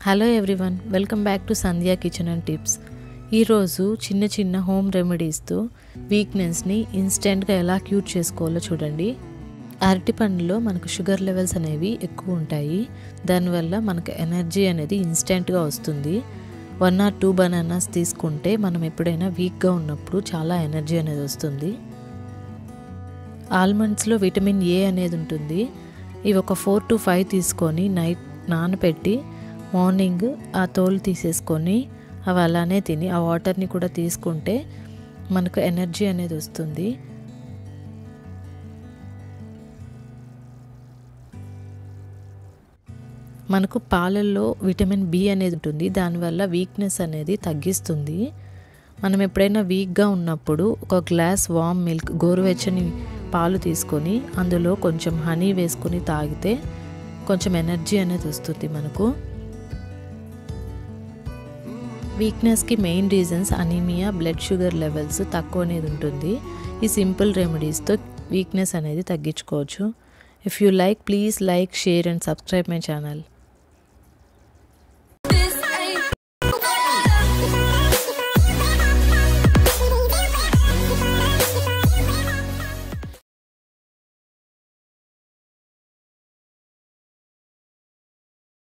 hello everyone welcome back to Sandhya kitchen and tips ఈరోజు చిన్న చిన్న హోమ్ రెమెడీస్తో వీక్నెస్ని ఇన్స్టెంట్గా ఎలా క్యూర్ చేసుకోవాలో చూడండి అరటి పండులో మనకు షుగర్ లెవెల్స్ అనేవి ఎక్కువ ఉంటాయి దానివల్ల మనకు ఎనర్జీ అనేది ఇన్స్టెంట్గా వస్తుంది వన్ ఆర్ టూ బనానాస్ తీసుకుంటే మనం ఎప్పుడైనా వీక్గా ఉన్నప్పుడు చాలా ఎనర్జీ అనేది వస్తుంది ఆల్మండ్స్లో విటమిన్ ఏ అనేది ఉంటుంది ఇవి ఒక ఫోర్ టు ఫైవ్ తీసుకొని నైట్ నానబెట్టి మార్నింగ్ ఆ తోలు తీసేసుకొని అవి అలానే తిని ఆ వాటర్ని కూడా తీసుకుంటే మనకు ఎనర్జీ అనేది వస్తుంది మనకు పాలల్లో విటమిన్ బి అనేది ఉంటుంది దానివల్ల వీక్నెస్ అనేది తగ్గిస్తుంది మనం ఎప్పుడైనా వీక్గా ఉన్నప్పుడు ఒక గ్లాస్ వామ్ మిల్క్ గోరువెచ్చని పాలు తీసుకొని అందులో కొంచెం హనీ వేసుకొని తాగితే కొంచెం ఎనర్జీ అనేది వస్తుంది మనకు వీక్నెస్కి main reasons anaemia blood sugar levels తక్కువ అనేది ఉంటుంది ఈ సింపుల్ రెమెడీస్తో వీక్నెస్ అనేది తగ్గించుకోవచ్చు if you like please like share and subscribe my channel